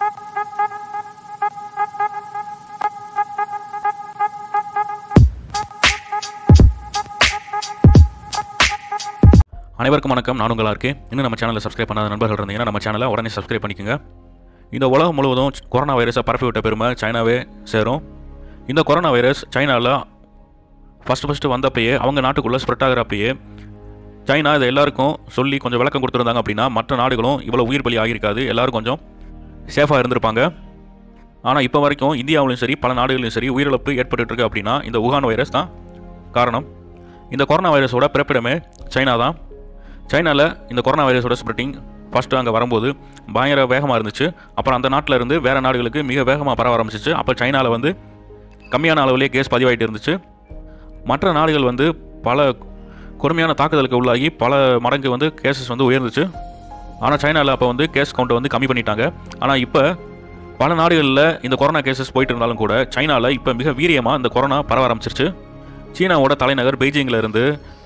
அனைவருக்கும் வணக்கம் நான் உங்களா இருக்கேன் இன்னும் நம்ம சேனலை சப்ஸ்கிரைப் பண்ணாத நண்பர்கள் இருந்தீங்கன்னா நம்ம சேனலை உடனே சப்ஸ்கிரைப் பண்ணிக்கோங்க இந்த உலகம் முழுவதும் கொரோனா வைரஸை பரப்பி விட்ட பெருமை சைனாவே சேரும் இந்த கொரோனா வைரஸ் சைனாவில் ஃபஸ்ட்டு ஃபஸ்ட்டு வந்தப்பயே அவங்க நாட்டுக்குள்ளே ஸ்ப்ரெட் ஆகிறப்பயே சைனா இதை எல்லாருக்கும் சொல்லி கொஞ்சம் விளக்கம் கொடுத்துருந்தாங்க அப்படின்னா மற்ற நாடுகளும் இவ்வளோ உயிர் பலி ஆகியிருக்காது எல்லாரும் கொஞ்சம் சேஃபாக இருந்திருப்பாங்க ஆனால் இப்போ வரைக்கும் இந்தியாவிலும் சரி பல நாடுகளிலும் சரி உயிரிழப்பு ஏற்பட்டுட்டு இருக்கு அப்படின்னா இந்த உகான் வைரஸ் தான் காரணம் இந்த கொரோனா வைரஸோட பிறப்பிடமே சைனா தான் சைனாவில் இந்த கொரோனா வைரஸோட ஸ்ப்ரெட்டிங் ஃபஸ்ட்டு அங்கே வரும்போது பயங்கர வேகமாக இருந்துச்சு அப்புறம் அந்த நாட்டில் இருந்து வேறு நாடுகளுக்கு மிக வேகமாக பரவ ஆரம்பிச்சிச்சு அப்போ சைனாவில் வந்து கம்மியான அளவிலே கேஸ் பதிவாயிட்டு இருந்துச்சு மற்ற நாடுகள் வந்து பல கொடுமையான தாக்குதலுக்கு உள்ளாகி பல மடங்கு வந்து கேசஸ் வந்து உயர்ந்துச்சு ஆனால் சைனாவில் அப்போ வந்து கேஸ் கவுண்ட்டை வந்து கம்மி பண்ணிட்டாங்க ஆனால் இப்போ பல நாடுகளில் இந்த கொரோனா கேசஸ் போயிட்டு இருந்தாலும் கூட சைனாவில் இப்போ மிக வீரியமாக இந்த கொரோனா பரவ ஆரம்பிச்சிருச்சு சீனாவோட தலைநகர் பெய்ஜிங்கில் இருந்து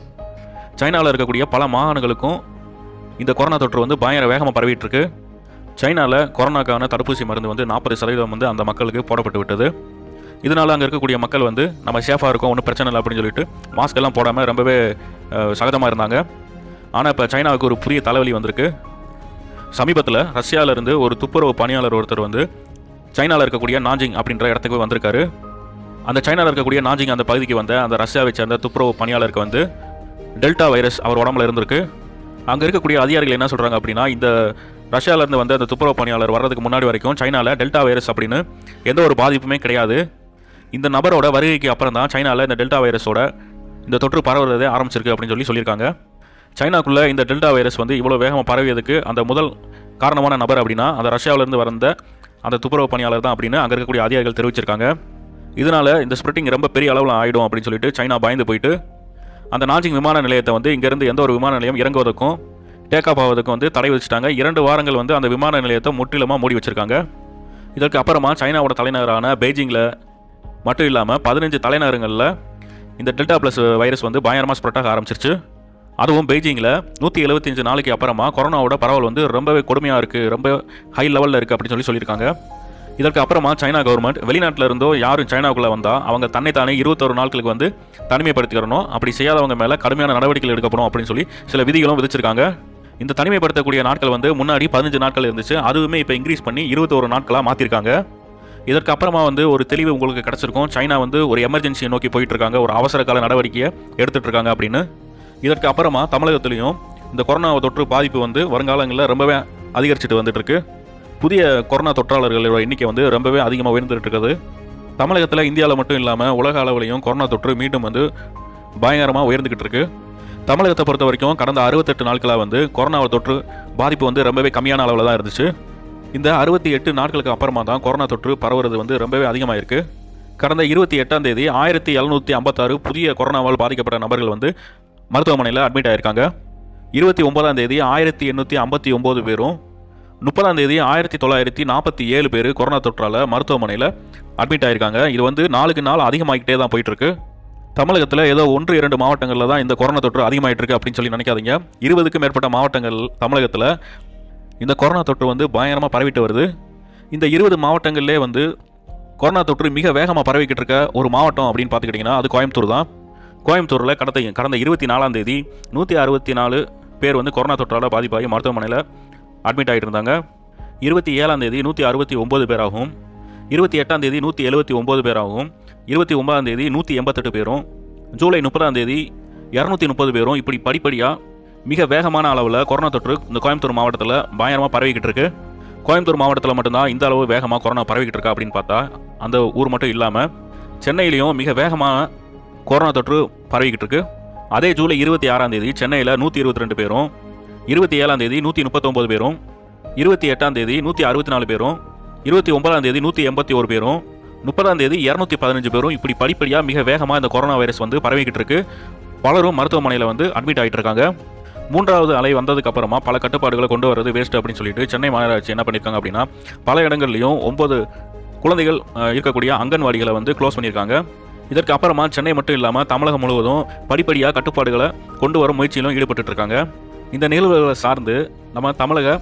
சைனாவில் இருக்கக்கூடிய பல மாகாணங்களுக்கும் இந்த கொரோனா தொற்று வந்து பயங்கர வேகமாக பரவிட்டு இருக்கு சைனாவில் கொரோனாக்கான தடுப்பூசி மருந்து வந்து நாற்பது சதவீதம் வந்து அந்த மக்களுக்கு போடப்பட்டு விட்டது இதனால் அங்கே இருக்கக்கூடிய மக்கள் வந்து நம்ம சேஃபாக இருக்கோம் ஒன்றும் பிரச்சனை இல்லை அப்படின்னு சொல்லிட்டு மாஸ்க் எல்லாம் போடாமல் ரொம்பவே சகஜமாக இருந்தாங்க ஆனால் இப்போ சைனாவுக்கு ஒரு புதிய தலைவலி வந்திருக்கு சமீபத்தில் ரஷ்யாவிலேருந்து ஒரு துப்புரவு பணியாளர் ஒருத்தர் வந்து சைனாவில் இருக்கக்கூடிய நாஞ்சிங் அப்படின்ற இடத்துக்கு வந்திருக்காரு அந்த சைனாவில் இருக்கக்கூடிய நாஞ்சிங் அந்த பகுதிக்கு வந்த அந்த ரஷ்யாவை சேர்ந்த துப்புரவு பணியாளருக்கு வந்து டெல்டா வைரஸ் அவர் உடம்புல இருந்திருக்கு அங்கே இருக்கக்கூடிய அதிகாரிகள் என்ன சொல்கிறாங்க அப்படின்னா இந்த ரஷ்யாவிலேருந்து வந்த அந்த துப்புரவு பணியாளர் வர்றதுக்கு முன்னாடி வரைக்கும் சைனாவில் டெல்டா வைரஸ் அப்படின்னு எந்த ஒரு பாதிப்புமே கிடையாது இந்த நபரோட வருகைக்கு அப்புறம் தான் சைனாவில் இந்த டெல்டா வைரஸோட இந்த தொற்று பரவுறதே ஆரம்பிச்சிருக்கு அப்படின்னு சொல்லி சொல்லியிருக்காங்க சைனாக்குள்ளே இந்த டெல்டா வைரஸ் வந்து இவ்வளோ வேகமாக பரவியதுக்கு அந்த முதல் காரணமான நபர் அப்படின்னா அந்த ரஷ்யாவிலேருந்து வந்த அந்த துப்புரவு பணியாளர் தான் அப்படின்னு அங்கே இருக்கக்கூடிய அதிகாரிகள் தெரிவிச்சிருக்காங்க இதனால் இந்த ஸ்ப்ரெட்டிங் ரொம்ப பெரிய அளவில் ஆகிடும் அப்படின்னு சொல்லிட்டு சைனா பயந்து போயிட்டு அந்த நாஞ்சிங் விமான நிலையத்தை வந்து இங்கேருந்து எந்த ஒரு விமான நிலையம் இறங்குவதற்கும் டேக் ஆஃப் ஆவதற்கும் வந்து தடை விதிச்சிட்டாங்க இரண்டு வாரங்கள் வந்து அந்த விமான நிலையத்தை முற்றிலுமாக மூடி வச்சிருக்காங்க இதற்கு அப்புறமா சைனாவோட தலைநகரான பெய்ஜிங்கில் மட்டும் இல்லாமல் பதினஞ்சு தலைநகரங்களில் இந்த டெல்டா ப்ளஸ் வைரஸ் வந்து பயங்கரமாக ஸ்ப்ரெட் ஆக ஆரம்பிச்சிருச்சு அதுவும் பெய்ஜிங்கில் நூற்றி எழுபத்தஞ்சு நாளைக்கு அப்புறமா கொரோனாவோட பரவல் வந்து ரொம்பவே கொடுமையாக இருக்குது ரொம்ப ஹை லெவலில் இருக்குது அப்படின்னு சொல்லி சொல்லியிருக்காங்க இதற்கு அப்புறமா சைனா கவர்மெண்ட் வெளிநாட்டில் இருந்தோ யாரும் சைனாவுக்குள்ளே வந்தால் அவங்க தன்னைத்தானே இருபத்தொரு நாட்களுக்கு வந்து தனிமைப்படுத்திக்கிறணும் அப்படி செய்யாதவங்க மேலே கடுமையான நடவடிக்கைகள் எடுக்கப்படும் அப்படின்னு சொல்லி சில விதிகளும் விதிச்சிருக்காங்க இந்த தனிமைப்படுத்தக்கூடிய நாட்கள் வந்து முன்னாடி பதினஞ்சு நாட்கள் இருந்துச்சு அதுவுமே இப்போ இன்க்ரீஸ் பண்ணி இருபத்தோரு நாட்களாக மாற்றிருக்காங்க இதற்கு அப்புறமா வந்து ஒரு தெளிவு உங்களுக்கு கிடச்சிருக்கும் சைனா வந்து ஒரு எமர்ஜென்சியை நோக்கி போயிட்டு இருக்காங்க ஒரு அவசர கால நடவடிக்கையை எடுத்துட்டு இருக்காங்க அப்படின்னு இதற்கு அப்புறமா தமிழகத்திலையும் இந்த கொரோனா தொற்று பாதிப்பு வந்து வருங்காலங்களில் ரொம்பவே அதிகரிச்சுட்டு வந்துட்டு இருக்கு புதிய கொரோனா தொற்றாளர்களோட எண்ணிக்கை வந்து ரொம்பவே அதிகமாக உயர்ந்துட்டு இருக்குது தமிழகத்தில் இந்தியாவில் மட்டும் இல்லாமல் உலக அளவுலையும் கொரோனா தொற்று மீண்டும் வந்து பயங்கரமாக உயர்ந்துக்கிட்டு இருக்கு தமிழகத்தை பொறுத்த வரைக்கும் கடந்த அறுபத்தெட்டு நாட்களாக வந்து கொரோனா தொற்று பாதிப்பு வந்து ரொம்பவே கம்மியான அளவில் தான் இருந்துச்சு இந்த அறுபத்தி எட்டு நாட்களுக்கு அப்புறமா தான் கொரோனா தொற்று பரவுறது வந்து ரொம்பவே அதிகமாக இருக்கு கடந்த இருபத்தி எட்டாம் தேதி ஆயிரத்தி எழுநூற்றி ஐம்பத்தாறு புதிய கொரோனாவால் பாதிக்கப்பட்ட நபர்கள் வந்து மருத்துவமனையில் அட்மிட் ஆயிருக்காங்க இருபத்தி ஒன்பதாம் தேதி ஆயிரத்தி எண்ணூற்றி ஐம்பத்தி ஒம்பது பேரும் முப்பதாம் தேதி ஆயிரத்தி தொள்ளாயிரத்தி நாற்பத்தி ஏழு பேர் கொரோனா தொற்றால் மருத்துவமனையில் அட்மிட் ஆயிருக்காங்க இது வந்து நாளுக்கு நாள் அதிகமாகிக்கிட்டே தான் போயிட்டு இருக்கு தமிழகத்தில் ஏதோ ஒன்று இரண்டு மாவட்டங்களில் தான் இந்த கொரோனா தொற்று அதிகமாயிட்டு இருக்கு அப்படின்னு சொல்லி நினைக்காதீங்க இருபதுக்கும் மேற்பட்ட மாவட்டங்கள் தமிழகத்தில் இந்த கொரோனா தொற்று வந்து பயங்கரமாக பரவிட்டு வருது இந்த இருபது மாவட்டங்கள்லேயே வந்து கொரோனா தொற்று மிக வேகமாக பரவிக்கிட்டு இருக்க ஒரு மாவட்டம் அப்படின்னு பார்த்துக்கிட்டிங்கன்னா அது கோயம்புத்தூர் தான் கோயம்புத்தூரில் கடந்த கடந்த இருபத்தி நாலாம் தேதி நூற்றி அறுபத்தி நாலு பேர் வந்து கொரோனா தொற்றால் பாதிப்பாகி மருத்துவமனையில் அட்மிட் ஆகிட்டு இருந்தாங்க இருபத்தி ஏழாம் தேதி நூற்றி அறுபத்தி ஒம்பது பேராகவும் இருபத்தி எட்டாம் தேதி நூற்றி எழுபத்தி ஒம்பது பேராகவும் இருபத்தி ஒன்பதாம் தேதி நூற்றி எண்பத்தெட்டு பேரும் ஜூலை முப்பதாம் தேதி இரநூத்தி முப்பது பேரும் இப்படி படிப்படியாக மிக வேகமான அளவில் கொரோனா தொற்று இந்த கோயம்புத்தூர் மாவட்டத்தில் பயங்கரமாக பரவிக்கிட்டு இருக்கு கோயம்புத்தூர் மாவட்டத்தில் மட்டும்தான் இந்த அளவு வேகமாக கொரோனா பரவிக்கிட்டு இருக்கா அப்படின்னு பார்த்தா அந்த ஊர் மட்டும் இல்லாமல் சென்னையிலையும் மிக வேகமாக கொரோனா தொற்று பரவிக்கிட்டு இருக்கு அதே ஜூலை இருபத்தி ஆறாம் தேதி சென்னையில் நூற்றி இருபத்தி ரெண்டு பேரும் இருபத்தி ஏழாம் தேதி நூற்றி முப்பத்தொம்பது பேரும் இருபத்தி எட்டாம் தேதி நூற்றி அறுபத்தி நாலு பேரும் இருபத்தி ஒன்பதாம் தேதி நூற்றி எண்பத்தி ஒரு பேரும் முப்பதாம் தேதி இரநூத்தி பதினஞ்சு பேரும் இப்படி படிப்படியாக மிக வேகமாக இந்த கொரோனா வைரஸ் வந்து பரவிக்கிட்டு இருக்கு பலரும் மருத்துவமனையில் வந்து அட்மிட் ஆகிட்டு இருக்காங்க மூன்றாவது அலை வந்ததுக்கு அப்புறமா பல கட்டுப்பாடுகளை கொண்டு வரது வேஸ்ட் அப்படின்னு சொல்லிட்டு சென்னை மாநகராட்சி என்ன பண்ணியிருக்காங்க அப்படின்னா பல இடங்கள்லையும் ஒன்பது குழந்தைகள் அஹ், இருக்கக்கூடிய அங்கன்வாடிகளை வந்து க்ளோஸ் பண்ணியிருக்காங்க இதற்கு அப்புறமா சென்னை மட்டும் இல்லாமல் தமிழகம் முழுவதும் படிப்படியாக கட்டுப்பாடுகளை கொண்டு வர முயற்சியிலும் ஈடுபட்டு இருக்காங்க இந்த நிகழ்வுகளை சார்ந்து நம்ம தமிழக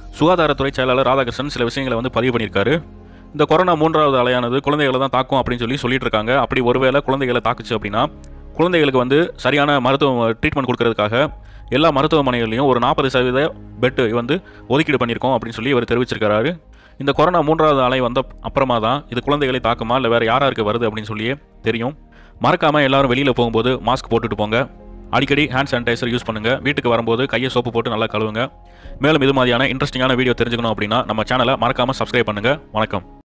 சுகாதாரத்துறை செயலாளர் ராதாகிருஷ்ணன் சில விஷயங்களை வந்து பதிவு பண்ணியிருக்காரு இந்த கொரோனா மூன்றாவது அலையானது குழந்தைகளை தான் தாக்கும் அப்படின்னு சொல்லி சொல்லிட்டு இருக்காங்க அப்படி ஒருவேளை குழந்தைகளை தாக்குச்சு அப்படின்னா குழந்தைகளுக்கு வந்து சரியான மருத்துவ ட்ரீட்மெண்ட் கொடுக்கறதுக்காக எல்லா மருத்துவமனைகள்லையும் ஒரு நாற்பது சதவீத பெட்டு வந்து ஒதுக்கீடு பண்ணியிருக்கோம் அப்படின்னு சொல்லி இவர் தெரிவிச்சிருக்காரு இந்த கொரோனா மூன்றாவது அலை வந்த அப்புறமா தான் இது குழந்தைகளை தாக்குமா இல்லை வேறு யாராருக்கு வருது அப்படின்னு சொல்லியே தெரியும் மறக்காமல் எல்லாரும் வெளியில் போகும்போது மாஸ்க் போட்டுட்டு போங்க அடிக்கடி ஹேண்ட் சானிடைசர் யூஸ் பண்ணுங்கள் வீட்டுக்கு வரும்போது கையை சோப்பு போட்டு நல்லா கழுவுங்க மேலும் இது மாதிரியான இன்ட்ரெஸ்டிங்கான வீடியோ தெரிஞ்சுக்கணும் அப்படின்னா நம்ம சேனலை மறக்காமல் சப்ஸ்கிரைப் பண்ணுங்கள் வணக்கம்